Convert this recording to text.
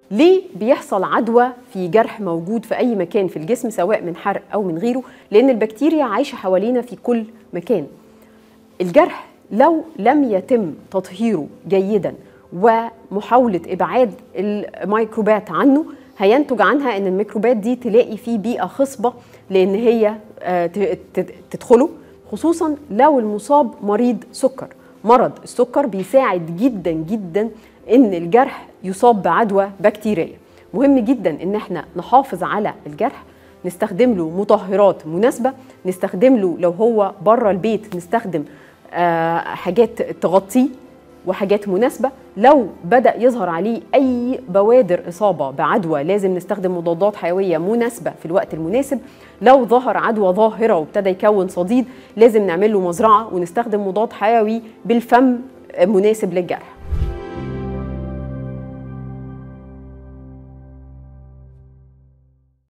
ليه بيحصل عدوى في جرح موجود في اي مكان في الجسم سواء من حرق او من غيره لان البكتيريا عايشه حوالينا في كل مكان الجرح لو لم يتم تطهيره جيدا ومحاوله ابعاد الميكروبات عنه هينتج عنها ان الميكروبات دي تلاقي فيه بيئه خصبه لان هي تدخله خصوصا لو المصاب مريض سكر مرض السكر بيساعد جدا جدا ان الجرح يصاب بعدوى بكتيريه مهم جدا ان احنا نحافظ على الجرح نستخدم له مطهرات مناسبه نستخدم له لو هو بره البيت نستخدم آه حاجات تغطيه وحاجات مناسبة لو بدأ يظهر عليه أي بوادر إصابة بعدوى لازم نستخدم مضادات حيوية مناسبة في الوقت المناسب لو ظهر عدوى ظاهرة وابتدى يكون صديد لازم نعمل له مزرعة ونستخدم مضاد حيوي بالفم مناسب للجرح